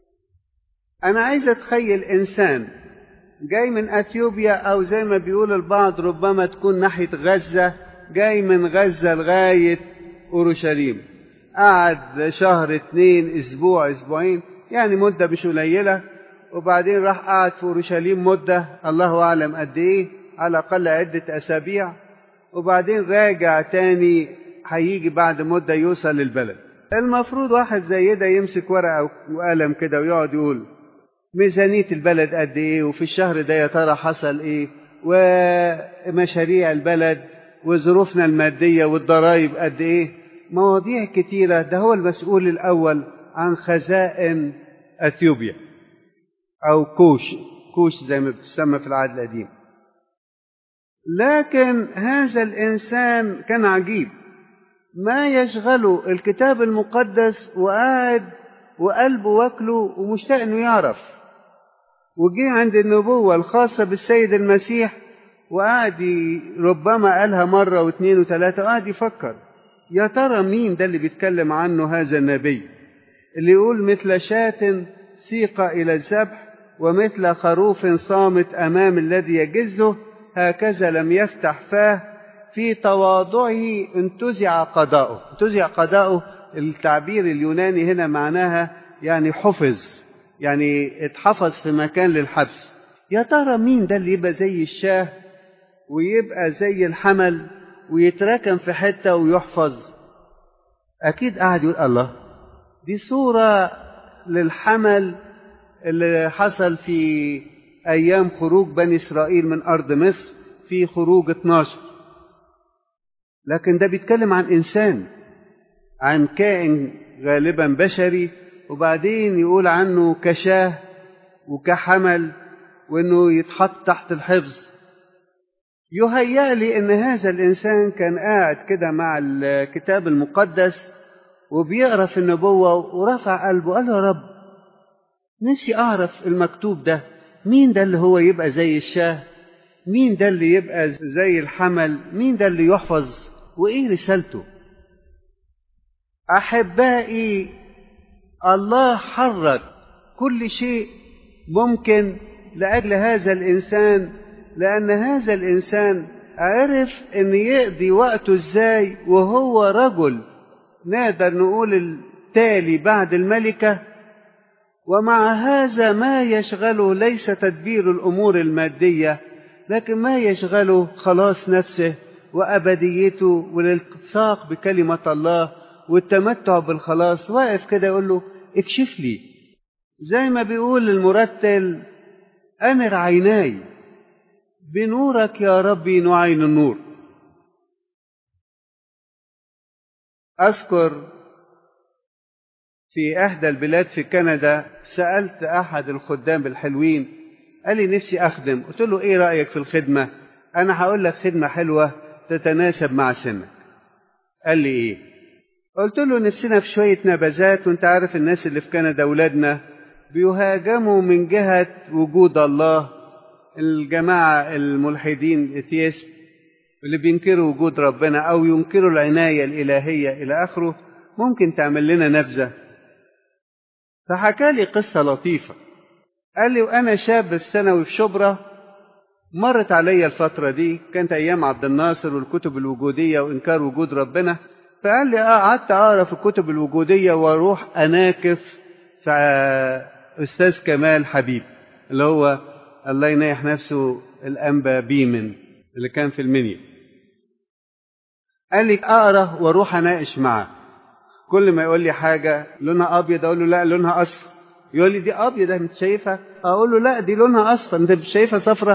أنا عايز أتخيل إنسان جاي من أثيوبيا أو زي ما بيقول البعض ربما تكون ناحية غزة جاي من غزة لغاية أورشليم قعد شهر اتنين اسبوع اسبوعين يعني مدة مش قليلة وبعدين راح قعد في اورشليم مدة الله اعلم قد ايه على الاقل عدة اسابيع وبعدين راجع تاني هيجي بعد مدة يوصل للبلد المفروض واحد زي ده يمسك ورقة وقلم كده ويقعد يقول ميزانية البلد قد ايه وفي الشهر ده يا ترى حصل ايه ومشاريع البلد وظروفنا المادية والضرائب قد ايه مواضيع كتيرة ده هو المسؤول الأول عن خزائن أثيوبيا أو كوش كوش زي ما بتسمى في العهد القديم لكن هذا الإنسان كان عجيب ما يشغله الكتاب المقدس وقاعد وقلبه واكله ومشتاق انه يعرف وجي عند النبوة الخاصة بالسيد المسيح وقعد ربما قالها مرة واثنين وثلاثة وقعد يفكر يا ترى مين ده اللي بيتكلم عنه هذا النبي اللي يقول مثل شاة سيق إلى الذبح ومثل خروف صامت أمام الذي يجزه هكذا لم يفتح فاه في تواضعه انتزع قضاؤه انتزع قضاؤه التعبير اليوناني هنا معناها يعني حفظ يعني اتحفظ في مكان للحبس يا ترى مين ده اللي يبقى زي الشاه ويبقى زي الحمل ويتركن في حتة ويحفظ أكيد قاعد يقول الله دي صورة للحمل اللي حصل في أيام خروج بني إسرائيل من أرض مصر في خروج 12 لكن ده بيتكلم عن إنسان عن كائن غالبا بشري وبعدين يقول عنه كشاه وكحمل وانه يتحط تحت الحفظ يهيأ لي ان هذا الانسان كان قاعد كده مع الكتاب المقدس وبيقرا في النبوه ورفع قلبه قال يا رب نفسي اعرف المكتوب ده مين ده اللي هو يبقى زي الشاه مين ده اللي يبقى زي الحمل مين ده اللي يحفظ وايه رسالته احبائي الله حرك كل شيء ممكن لاجل هذا الانسان لان هذا الانسان عرف ان يقضي وقته ازاي وهو رجل نقدر نقول التالي بعد الملكه ومع هذا ما يشغله ليس تدبير الامور الماديه لكن ما يشغله خلاص نفسه وابديته والالتصاق بكلمه الله والتمتع بالخلاص واقف كده يقول له اكشف لي زي ما بيقول المرتل أنر عيناي بنورك يا ربي نعين النور أذكر في إحدى البلاد في كندا سألت أحد الخدام الحلوين قال لي نفسي أخدم قلت له إيه رأيك في الخدمة أنا هقول لك خدمة حلوة تتناسب مع سنك قال لي إيه قلت له نفسنا في شوية نبذات وانت عارف الناس اللي في كندا أولادنا بيهاجموا من جهة وجود الله الجماعة الملحدين اثيست اللي بينكروا وجود ربنا أو ينكروا العناية الإلهية إلى آخره ممكن تعمل لنا نبذة فحكى لي قصة لطيفة قال لي وأنا شاب في ثانوي في شبرا مرت عليا الفترة دي كانت أيام عبد الناصر والكتب الوجودية وإنكار وجود ربنا فقال لي اه قعدت اقرا في الكتب الوجوديه واروح اناكف في استاذ كمال حبيب اللي هو الله ينيح نفسه الانبا بيمن اللي كان في المنيا قال لي اقرا واروح اناقش معاه كل ما يقول لي حاجه لونها ابيض اقول له لا لونها اصفر يقول لي دي ابيض انت شايفها اقول له لا دي لونها اصفر انت مش شايفها صفرة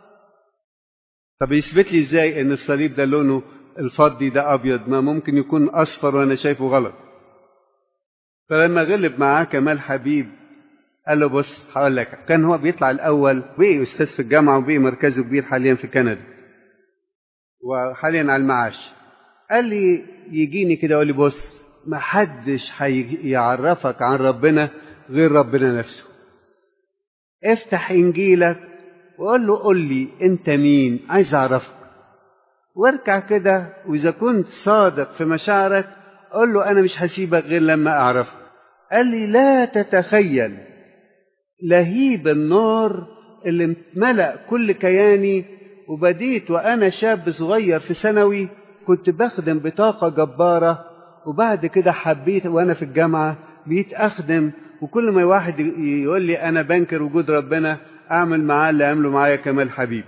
طب يثبت لي ازاي ان الصليب ده لونه الفضي ده ابيض ما ممكن يكون اصفر وانا شايفه غلط فلما غلب معاه كمال حبيب قال له بص هقول لك كان هو بيطلع الاول بقي استاذ في الجامعه وبقي مركزه كبير حاليا في كندا وحاليا على المعاش قال لي يجيني كده يقول لي بص ما حدش هيعرفك عن ربنا غير ربنا نفسه افتح انجيلك وقول له قول لي انت مين عايز اعرفك واركع كده واذا كنت صادق في مشاعرك قول له انا مش هسيبك غير لما اعرفك قال لي لا تتخيل لهيب النار اللي ملأ كل كياني وبديت وانا شاب صغير في ثانوي كنت بخدم بطاقه جباره وبعد كده حبيت وأنا في الجامعة بقيت أخدم وكل ما واحد يقول لي أنا بنكر وجود ربنا أعمل معاه اللي عمله معايا كمال حبيب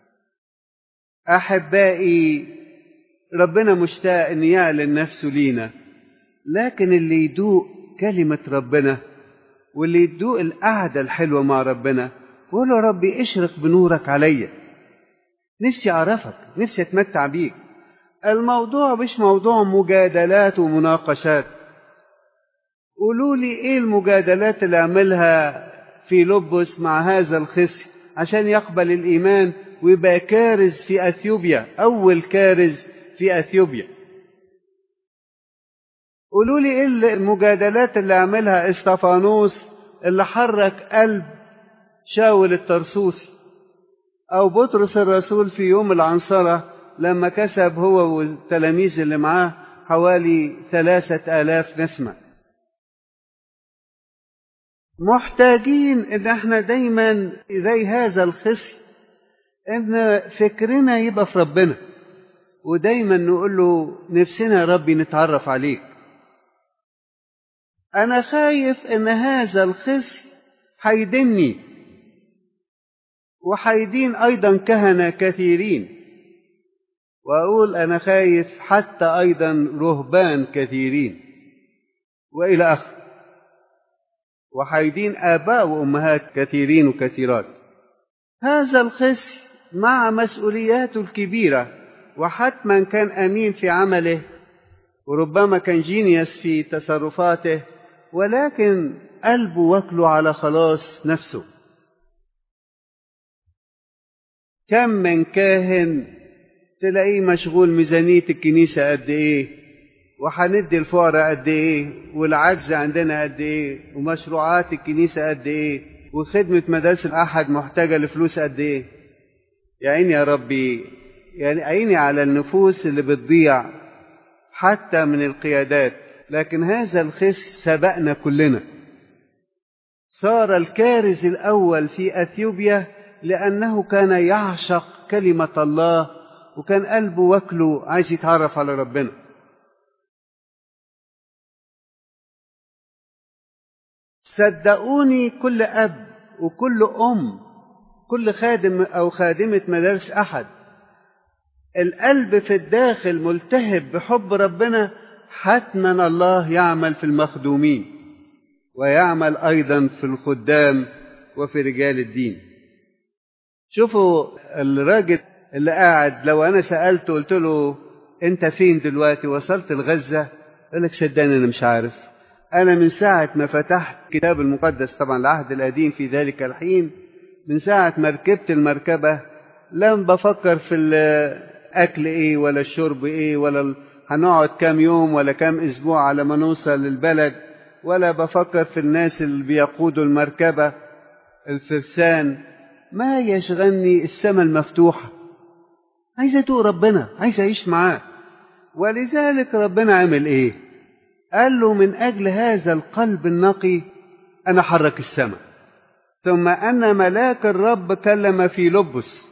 أحبائي ربنا مشتاق أن يعلن نفسه لينا لكن اللي يدوق كلمة ربنا واللي يدوق القعدة الحلوة مع ربنا يقول له ربي اشرق بنورك عليا نفسي أعرفك نفسي أتمتع بيك الموضوع مش موضوع مجادلات ومناقشات قولوا لي ايه المجادلات اللي عملها في لبس مع هذا الخصي عشان يقبل الإيمان ويبقى كارز في أثيوبيا أول كارز في أثيوبيا قولوا لي ايه المجادلات اللي عملها استفانوس اللي حرك قلب شاول الترسوسي أو بطرس الرسول في يوم العنصرة لما كسب هو والتلاميذ اللي معاه حوالي ثلاثة آلاف نسمة محتاجين ان احنا دايما زي هذا الخصي ان فكرنا يبقى في ربنا ودايما نقول له نفسنا يا ربي نتعرف عليك انا خايف ان هذا الخصي هيدني وهيدين ايضا كهنه كثيرين واقول انا خايف حتى ايضا رهبان كثيرين والى اخره وحيدين آباء وأمهات كثيرين وكثيرات هذا الخصي مع مسؤولياته الكبيرة وحتما كان أمين في عمله وربما كان جينيوس في تصرفاته ولكن قلبه وكله على خلاص نفسه كم من كاهن تلاقيه مشغول ميزانية الكنيسة قد إيه وهندي الفقراء قد ايه والعجز عندنا قد ايه ومشروعات الكنيسه قد ايه وخدمه مدارس الاحد محتاجه لفلوس قد ايه يا عيني يا ربي يعني عيني على النفوس اللي بتضيع حتى من القيادات لكن هذا الخس سبقنا كلنا صار الكارز الاول في اثيوبيا لانه كان يعشق كلمه الله وكان قلبه وكله عايز يتعرف على ربنا صدقوني كل أب وكل أم كل خادم أو خادمة مدارس أحد القلب في الداخل ملتهب بحب ربنا حتما الله يعمل في المخدومين ويعمل أيضا في الخدام وفي رجال الدين شوفوا الراجل اللي قاعد لو أنا سألته قلت له أنت فين دلوقتي وصلت لغزة يقول لك صدقني أنا مش عارف أنا من ساعة ما فتحت الكتاب المقدس طبعا العهد القديم في ذلك الحين من ساعة ما ركبت المركبة لم بفكر في الأكل إيه ولا الشرب إيه ولا هنقعد كام يوم ولا كام أسبوع على ما نوصل للبلد ولا بفكر في الناس اللي بيقودوا المركبة الفرسان ما يشغلني السماء المفتوحة عايز أدوق ربنا عايز أعيش معاه ولذلك ربنا عمل إيه قال له من أجل هذا القلب النقي أنا حرك السماء ثم أن ملاك الرب كلم في لبس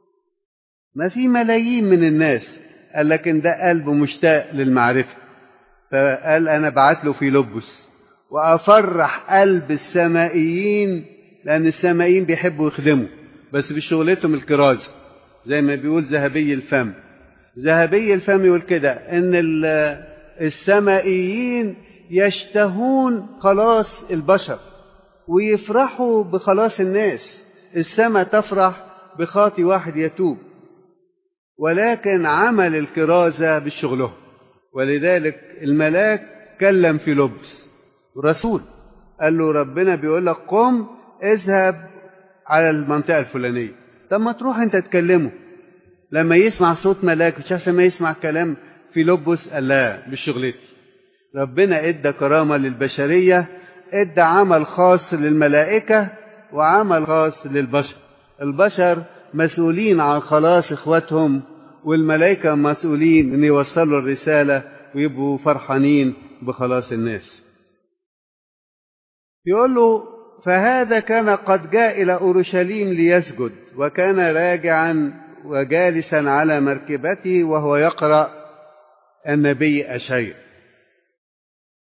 ما في ملايين من الناس قال لكن ده قلب مشتاق للمعرفة فقال أنا بعت له في لبس وأفرح قلب السمائيين لأن السمائيين بيحبوا يخدموا بس بشغلتهم الكرازة زي ما بيقول ذهبي الفم ذهبي الفم يقول كده إن السمائيين يشتهون خلاص البشر ويفرحوا بخلاص الناس السماء تفرح بخاطي واحد يتوب ولكن عمل الكرازة بالشغلهم ولذلك الملاك كلم في لبس رسول قال له ربنا بيقول لك قم اذهب على المنطقة الفلانية طب ما تروح انت تكلمه لما يسمع صوت ملاك مش احسن ما يسمع كلام في لبس قال لا مش شغلتي ربنا ادى كرامة للبشرية ادى عمل خاص للملائكة وعمل خاص للبشر البشر مسؤولين عن خلاص اخواتهم والملائكة مسؤولين ان يوصلوا الرسالة ويبقوا فرحانين بخلاص الناس يقول له فهذا كان قد جاء إلى أورشليم ليسجد وكان راجعا وجالسا على مركبته وهو يقرأ النبي أشير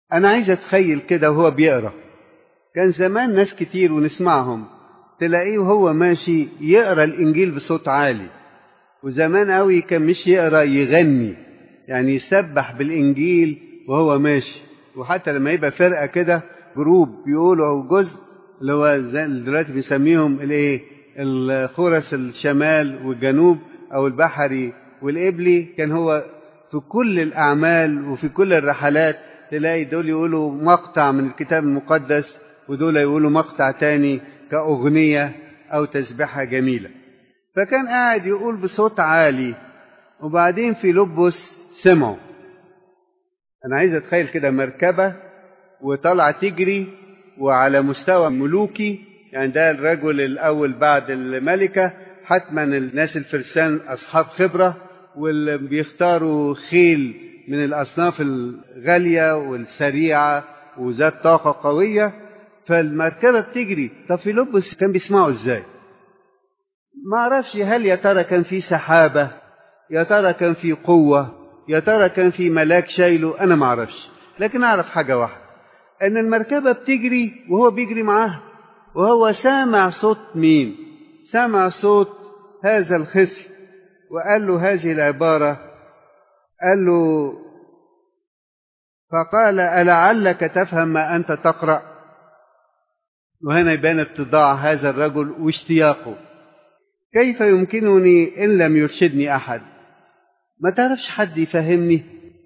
أنا عايز أتخيل كده وهو بيقرأ كان زمان ناس كتير ونسمعهم تلاقيه وهو ماشي يقرأ الإنجيل بصوت عالي وزمان قوي كان مش يقرأ يغني يعني يسبح بالإنجيل وهو ماشي وحتى لما يبقى فرقة كده جروب بيقولوا أو جزء اللي هو زي دلوقتي بيسميهم الايه الخرس الشمال والجنوب او البحري والقبلي كان هو في كل الاعمال وفي كل الرحلات تلاقي دول يقولوا مقطع من الكتاب المقدس ودول يقولوا مقطع تاني كأغنية أو تسبحة جميلة فكان قاعد يقول بصوت عالي وبعدين في لبس سمعوا أنا عايز أتخيل كده مركبة وطالعة تجري وعلى مستوى ملوكي يعني ده الرجل الأول بعد الملكة حتما الناس الفرسان أصحاب خبرة واللي بيختاروا خيل من الأصناف الغالية والسريعة وذات طاقة قوية فالمركبة بتجري طب في لبس كان بيسمعوا ازاي ما اعرفش هل يا ترى كان في سحابة يا ترى كان في قوة يا ترى كان في ملاك شايله انا ما اعرفش لكن اعرف حاجة واحدة ان المركبة بتجري وهو بيجري معاها وهو سامع صوت مين سامع صوت هذا الخصي وقال له هذه العبارة قال له فقال ألعلك تفهم ما أنت تقرأ وهنا يبان اتضاع هذا الرجل واشتياقه كيف يمكنني إن لم يرشدني أحد ما تعرفش حد يفهمني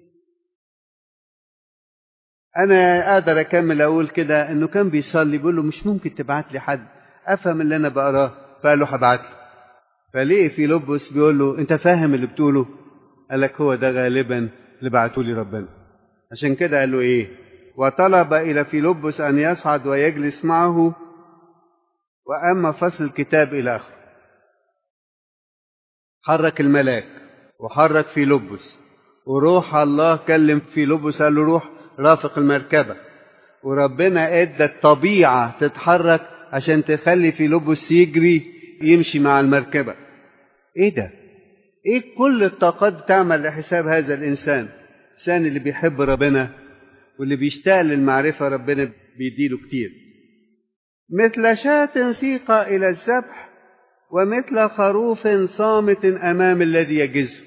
أنا أقدر أكمل أقول كده إنه كان بيصلي بيقول له مش ممكن تبعت لي حد أفهم اللي أنا بقراه فقال له هبعت لي فليه في لبس بيقول له أنت فاهم اللي بتقوله قال لك هو ده غالبا اللي بعته لي ربنا عشان كده قال له إيه وطلب إلى فيلبس أن يصعد ويجلس معه وأما فصل الكتاب إلى آخره حرك الملاك وحرك فيلبس وروح الله كلم فيلبس قال له روح رافق المركبة وربنا ادى الطبيعة تتحرك عشان تخلي فيلبس يجري يمشي مع المركبة ايه ده ايه كل الطاقات تعمل لحساب هذا الانسان الانسان اللي بيحب ربنا واللي بيشتاق للمعرفة ربنا بيديله كتير مثل شاة سيق إلى الذبح ومثل خروف صامت أمام الذي يجزه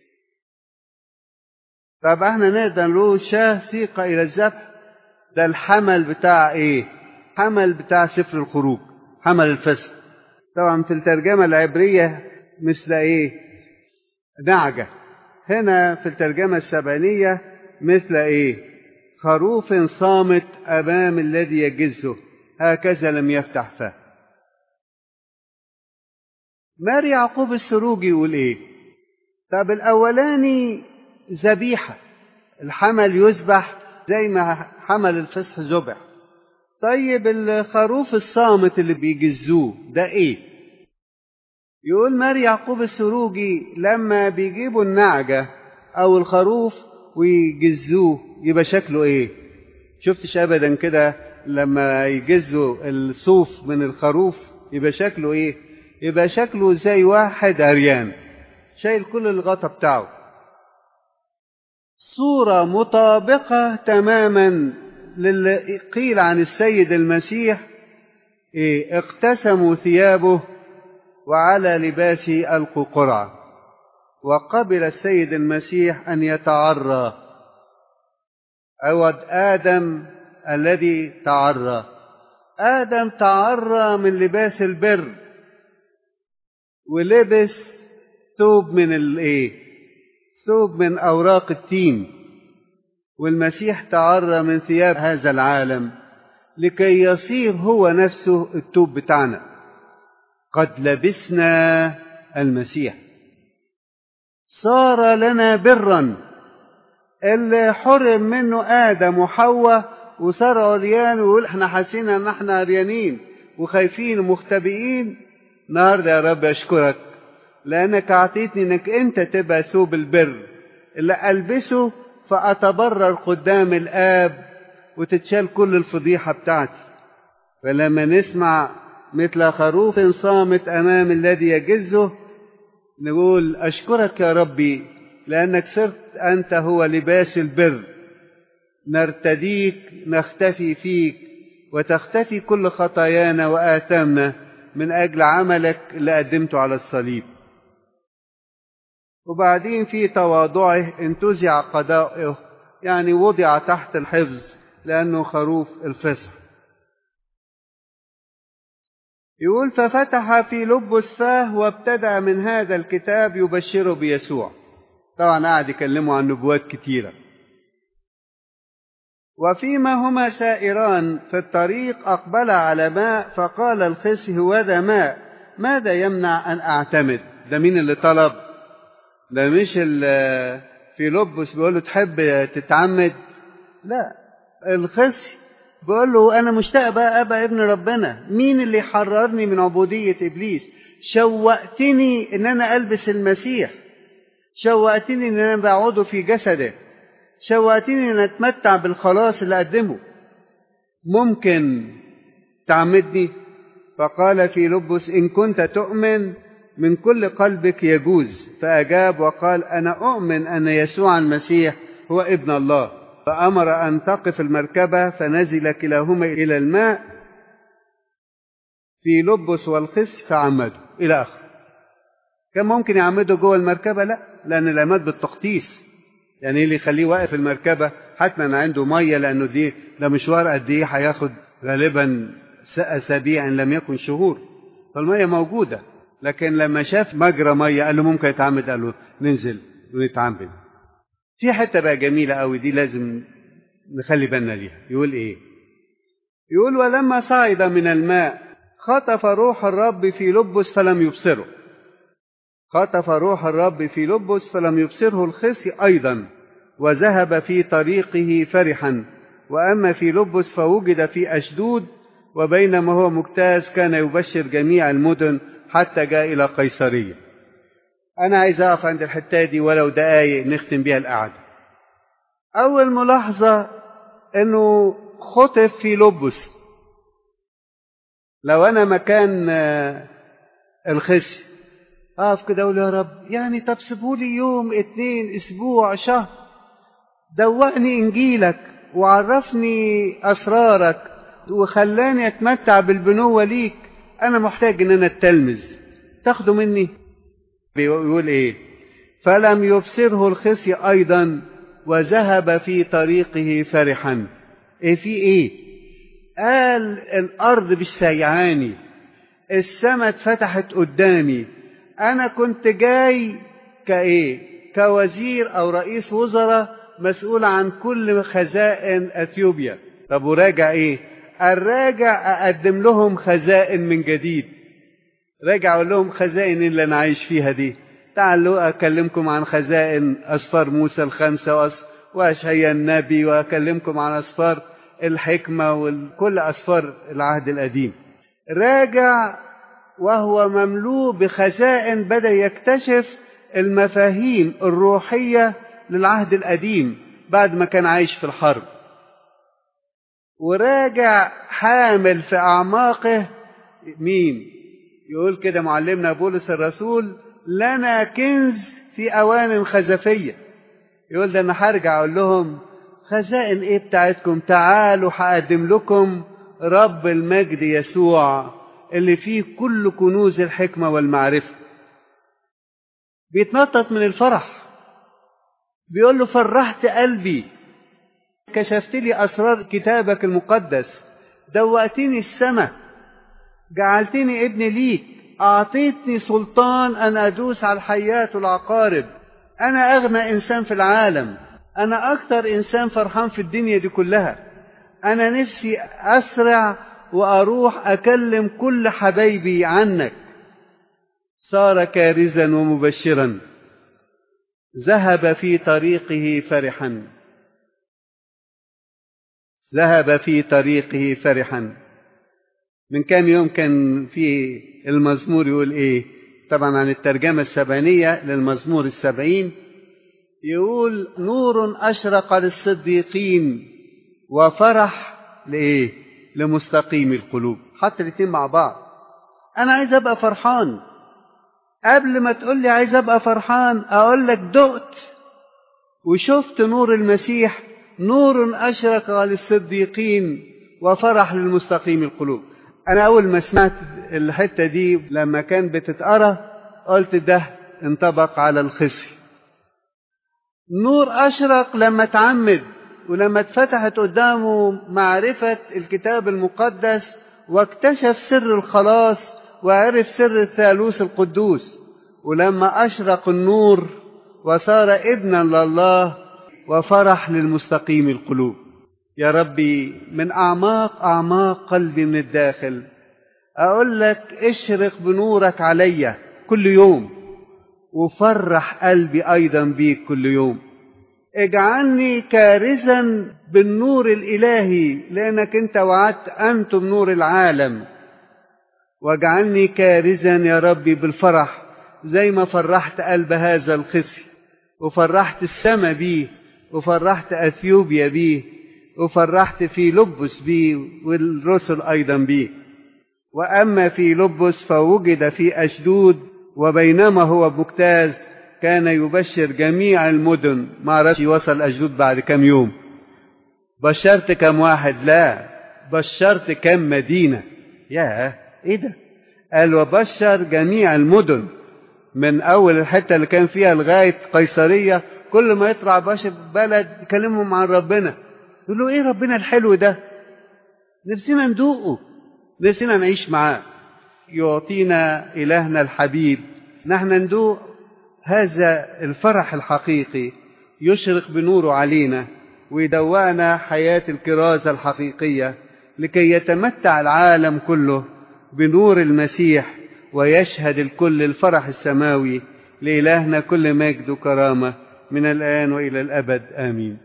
طب احنا نقدر نقول شاه سيق إلى الذبح ده الحمل بتاع ايه حمل بتاع سفر الخروج حمل الفصل طبعا في الترجمة العبرية مثل ايه نعجة هنا في الترجمة السبعينية مثل ايه خروف صامت أمام الذي يجزه هكذا لم يفتح فاه ماري يعقوب السروجي يقول ايه طب الاولاني ذبيحه الحمل يذبح زي ما حمل الفصح ذبح طيب الخروف الصامت اللي بيجزوه ده ايه يقول ماري يعقوب السروجي لما بيجيبوا النعجه او الخروف ويجزوه يبقى شكله ايه شفتش ابدا كده لما يجزوا الصوف من الخروف يبقى شكله ايه يبقى شكله زي واحد عريان شايل كل الغطا بتاعه صورة مطابقة تماما للي قيل عن السيد المسيح إيه اقتسموا ثيابه وعلى لباسه ألقوا قرعة وقبل السيد المسيح أن يتعرى عوض آدم الذي تعرى آدم تعرى من لباس البر ولبس ثوب من الايه ثوب من اوراق التين والمسيح تعرى من ثياب هذا العالم لكي يصير هو نفسه الثوب بتاعنا قد لبسنا المسيح صار لنا برا اللي حرم منه ادم وحواء وصار عريان ويقول احنا حاسين ان احنا عريانين وخايفين ومختبئين النهارده يا رب اشكرك لانك اعطيتني انك انت تبقى ثوب البر اللي البسه فاتبرر قدام الاب وتتشال كل الفضيحه بتاعتي فلما نسمع مثل خروف صامت امام الذي يجزه نقول اشكرك يا ربي لانك صرت انت هو لباس البر نرتديك نختفي فيك وتختفي كل خطايانا وآثامنا من أجل عملك اللي قدمته على الصليب وبعدين في تواضعه انتزع قضائه يعني وضع تحت الحفظ لأنه خروف الفصح يقول ففتح في لبس فاه وابتدأ من هذا الكتاب يبشره بيسوع طبعا قاعد يكلمه عن نبوات كتيرة وفيما هما سائران في الطريق أقبل على ماء فقال الخصي هذا ماء ماذا يمنع أن أعتمد ده مين اللي طلب ده مش في لبس بيقول له تحب تتعمد لا الخصي بيقول له أنا مشتاق بقى أبقى ابن ربنا مين اللي حررني من عبودية إبليس شوقتني إن أنا ألبس المسيح شوقتني إن أنا بعوده في جسده شوقتني إن أتمتع بالخلاص اللي أقدمه ممكن تعمدني فقال في لبس إن كنت تؤمن من كل قلبك يجوز فأجاب وقال أنا أؤمن أن يسوع المسيح هو ابن الله فأمر أن تقف المركبة فنزل كلاهما إلى الماء في لبس والخس فعمدوا إلى آخر كان ممكن يعمدوا جوه المركبة لا لأن العماد بالتقطيس يعني اللي يخليه واقف المركبة حتما عنده مية لأنه دي ده مشوار قد إيه هياخد غالبا أسابيع إن لم يكن شهور فالمية موجودة لكن لما شاف مجرى مية قال له ممكن يتعمد قال له ننزل ونتعمد في حتة بقى جميلة قوي دي لازم نخلي بالنا ليها يقول إيه يقول ولما صعد من الماء خطف روح الرب في لبس فلم يبصره خطف روح الرب في لبس فلم يبصره الخصي أيضا وذهب في طريقه فرحا وأما في لبس فوجد في أشدود وبينما هو مجتاز كان يبشر جميع المدن حتى جاء إلى قيصرية أنا عايز أقف عند الحتة دي ولو دقايق نختم بيها القعدة أول ملاحظة إنه خطف في لبس لو أنا مكان الخصي أقف كده أقول يا رب يعني طب سيبولي يوم اتنين أسبوع شهر دوقني إنجيلك وعرفني أسرارك وخلاني أتمتع بالبنوة ليك أنا محتاج إن أنا أتلمذ تاخده مني بيقول إيه فلم يبصره الخصي أيضا وذهب في طريقه فرحا إيه في إيه قال الأرض مش سايعاني السماء اتفتحت قدامي أنا كنت جاي كإيه كوزير أو رئيس وزراء مسؤول عن كل خزائن أثيوبيا طب وراجع إيه الراجع أقدم لهم خزائن من جديد راجع أقول لهم خزائن اللي أنا عايش فيها دي تعالوا أكلمكم عن خزائن أسفار موسى الخمسة وأشعيا النبي وأكلمكم عن أسفار الحكمة وكل أسفار العهد القديم راجع وهو مملوء بخزائن بدأ يكتشف المفاهيم الروحية للعهد القديم بعد ما كان عايش في الحرب وراجع حامل في أعماقه مين يقول كده معلمنا بولس الرسول لنا كنز في أوان خزفية يقول ده أنا هرجع أقول لهم خزائن إيه بتاعتكم تعالوا هقدم لكم رب المجد يسوع اللي فيه كل كنوز الحكمة والمعرفة بيتنطط من الفرح بيقول له فرحت قلبي كشفت لي أسرار كتابك المقدس دوقتني السماء جعلتني ابن ليك أعطيتني سلطان أن أدوس على الحيات والعقارب أنا أغنى إنسان في العالم أنا أكثر إنسان فرحان في الدنيا دي كلها أنا نفسي أسرع وأروح أكلم كل حبايبي عنك صار كارزا ومبشرا ذهب في طريقه فرحا ذهب في طريقه فرحا من كام يوم كان في المزمور يقول ايه طبعا عن الترجمة السبانية للمزمور السبعين يقول نور أشرق للصديقين وفرح لإيه لمستقيم القلوب حط الاتنين مع بعض أنا عايز أبقى فرحان قبل ما تقول لي عايز أبقى فرحان أقول لك دقت وشفت نور المسيح نور أشرق للصديقين وفرح للمستقيم القلوب أنا أول ما سمعت الحتة دي لما كان بتتقرأ قلت ده انطبق على الخصي نور أشرق لما تعمد ولما اتفتحت قدامه معرفة الكتاب المقدس واكتشف سر الخلاص وعرف سر الثالوث القدوس ولما أشرق النور وصار ابنا لله وفرح للمستقيم القلوب يا ربي من أعماق أعماق قلبي من الداخل أقول لك اشرق بنورك عليا كل يوم وفرح قلبي أيضا بيك كل يوم اجعلني كارزا بالنور الإلهي لأنك أنت وعدت أنتم نور العالم واجعلني كارزا يا ربي بالفرح زي ما فرحت قلب هذا الخصي وفرحت السما بيه وفرحت أثيوبيا بيه وفرحت في لبس بيه والرسل أيضا بيه وأما في لبس فوجد في أشدود وبينما هو مجتاز كان يبشر جميع المدن ما عرفش يوصل أشدود بعد كم يوم بشرت كم واحد لا بشرت كم مدينة يا ايه ده قال وبشر جميع المدن من اول الحتة اللي كان فيها لغاية قيصرية كل ما يطلع باشا بلد يكلمهم عن ربنا يقول له ايه ربنا الحلو ده نفسنا ندوقه نفسنا نعيش معاه يعطينا إلهنا الحبيب نحن ندوق هذا الفرح الحقيقي يشرق بنوره علينا ويدوقنا حياة الكرازة الحقيقية لكي يتمتع العالم كله بنور المسيح ويشهد الكل الفرح السماوي لإلهنا كل مجد وكرامة من الآن وإلى الأبد آمين